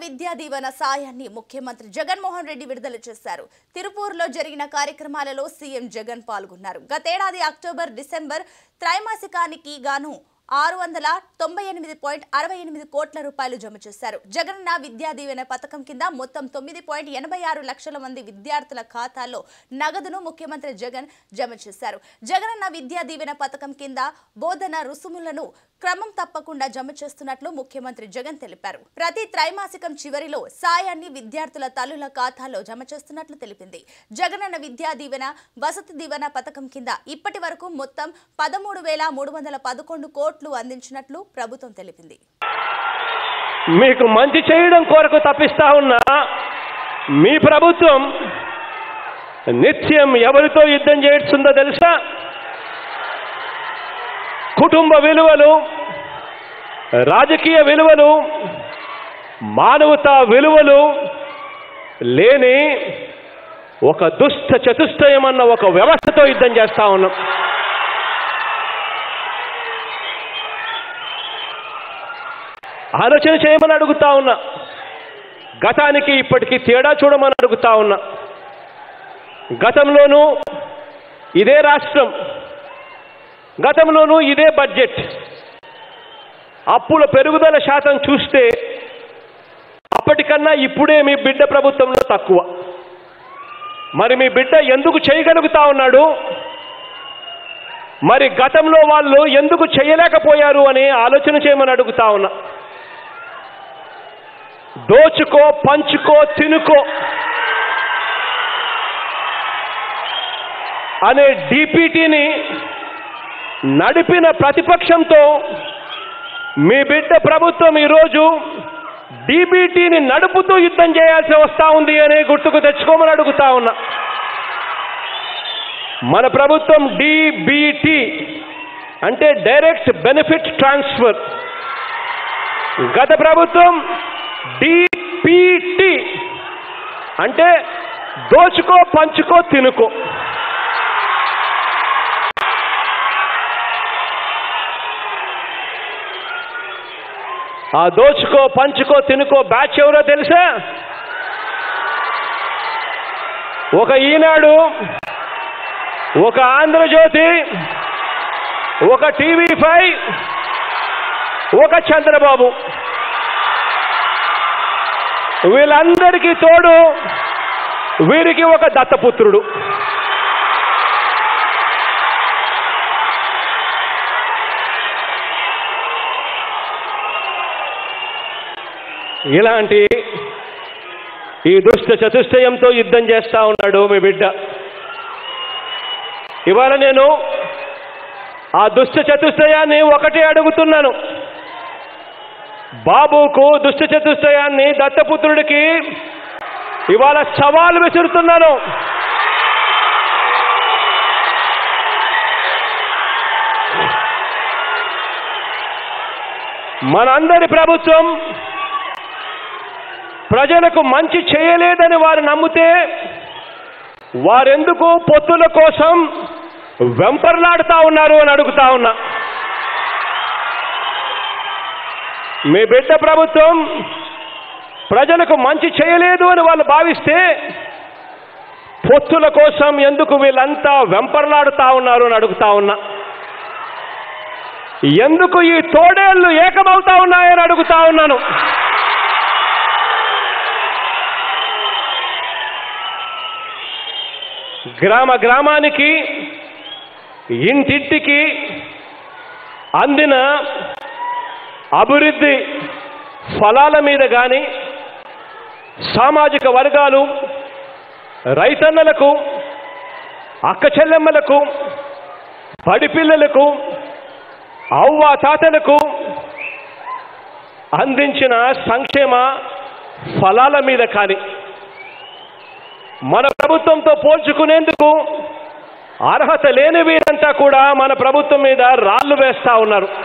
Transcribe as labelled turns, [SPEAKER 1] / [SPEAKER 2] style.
[SPEAKER 1] విద్యా దీవెన సాయాన్ని ముఖ్యమంత్రి జగన్మోహన్ రెడ్డి విడుదల చేశారు తిరుపూర్లో జరిగిన కార్యక్రమాలలో సీఎం జగన్ పాల్గొన్నారు గతేడాది అక్టోబర్ డిసెంబర్ త్రైమాసికానికి గాను ఆరు వందల తొంభై ఎనిమిది పాయింట్ అరవై ఎనిమిది కోట్ల రూపాయలు జమ చేశారు జగనన్న విద్యా దీవెన పథకం కింద మొత్తం తొమ్మిది పాయింట్ ఎనభై ఆరు లక్షల మంది విద్యార్థుల ఖాతాల్లో నగదును ముఖ్యమంత్రి జగన్ జమ చేశారు జగనన్న విద్యా దీవెన పథకం కింద బోధన రుసుములను క్రమం తప్పకుండా జమ చేస్తున్నట్లు ముఖ్యమంత్రి జగన్ తెలిపారు ప్రతి త్రైమాసికం చివరిలో సాయాన్ని విద్యార్థుల తల్లుల ఖాతాలో జమ చేస్తున్నట్లు తెలిపింది జగనన్న విద్యా దీవెన వసతి దీవెన పథకం కింద ఇప్పటి వరకు మొత్తం పదమూడు వేల మూడు వందల పదకొండు కోట్లు అందించినట్లు ప్రభుత్వం తెలిపింది
[SPEAKER 2] మీకు మంచి చేయడం కొరకు తప్పిస్తా ఉన్నా మీ ప్రభుత్వం నిత్యం ఎవరితో యుద్ధం చేస్తుందో తెలుసా కుటుంబ విలువలు రాజకీయ విలువలు మానవతా విలువలు లేని ఒక దుష్ట చతుష్టయం అన్న ఒక వ్యవస్థతో యుద్ధం చేస్తా ఉన్నాం ఆలోచన చేయమని అడుగుతా ఉన్నా గతానికి ఇప్పటికీ తేడా చూడమని అడుగుతా ఉన్నా గతంలోనూ ఇదే రాష్ట్రం గతంలోనూ ఇదే బడ్జెట్ అప్పుల పెరుగుదల శాతం చూస్తే అప్పటికన్నా ఇప్పుడే మీ బిడ్డ ప్రభుత్వంలో తక్కువ మరి మీ బిడ్డ ఎందుకు చేయగలుగుతా ఉన్నాడు మరి గతంలో వాళ్ళు ఎందుకు చేయలేకపోయారు అని ఆలోచన చేయమని అడుగుతా ఉన్నా దోచుకో పంచుకో తినుకో అనే డిపిటిని నడిపిన ప్రతిపక్షంతో మీ బిడ్డ ప్రభుత్వం ఈరోజు డీబీటీని నడుపుతూ యుద్ధం చేయాల్సి వస్తా ఉంది అని గుర్తుకు తెచ్చుకోమని అడుగుతా ఉన్నా మన ప్రభుత్వం డిబిటి అంటే డైరెక్ట్ బెనిఫిట్ ట్రాన్స్ఫర్ గత ప్రభుత్వం డిపిటి అంటే దోచుకో పంచుకో తినుకో ఆ దోచుకో పంచుకో తినుకో బ్యాచ్ ఎవరో తెలుసా ఒక ఈనాడు ఒక ఆంధ్రజ్యోతి ఒక టీవీ ఫైవ్ ఒక చంద్రబాబు వీళ్ళందరికీ తోడు వీరికి ఒక దత్తపుత్రుడు ఇలాంటి ఈ దుష్ట చతుష్టయంతో యుద్ధం చేస్తా ఉన్నాడు మీ బిడ్డ ఇవాళ నేను ఆ దుష్ట చతుష్టయాన్ని ఒకటే అడుగుతున్నాను బాబుకు దుష్ట చతుష్టయాన్ని దత్తపుత్రుడికి ఇవాళ సవాలు విసురుతున్నాను మనందరి ప్రభుత్వం ప్రజలకు మంచి చేయలేదని వారు నమ్మితే వారెందుకు పొత్తుల కోసం వెంపర్లాడుతా ఉన్నారు అని అడుగుతా ఉన్నా మీ బిడ్డ ప్రభుత్వం ప్రజలకు మంచి చేయలేదు అని వాళ్ళు భావిస్తే పొత్తుల కోసం ఎందుకు వీళ్ళంతా వెంపర్లాడుతా ఉన్నారు అని అడుగుతా ఉన్నా ఎందుకు ఈ తోడేళ్లు ఏకమవుతా ఉన్నాయని అడుగుతా ఉన్నాను గ్రామ గ్రామానికి ఇంటింటికి అందిన అభివృద్ధి ఫలాల మీద కానీ సామాజిక వర్గాలు రైతన్నలకు అక్క చెల్లెమ్మలకు పడిపిల్లలకు అవ్వ తాతలకు అందించిన సంక్షేమ ఫలాల మీద కానీ మన ప్రభుత్వంతో పోల్చుకునేందుకు అర్హత లేని వీరంతా కూడా మన ప్రభుత్వం మీద రాళ్లు వేస్తా ఉన్నారు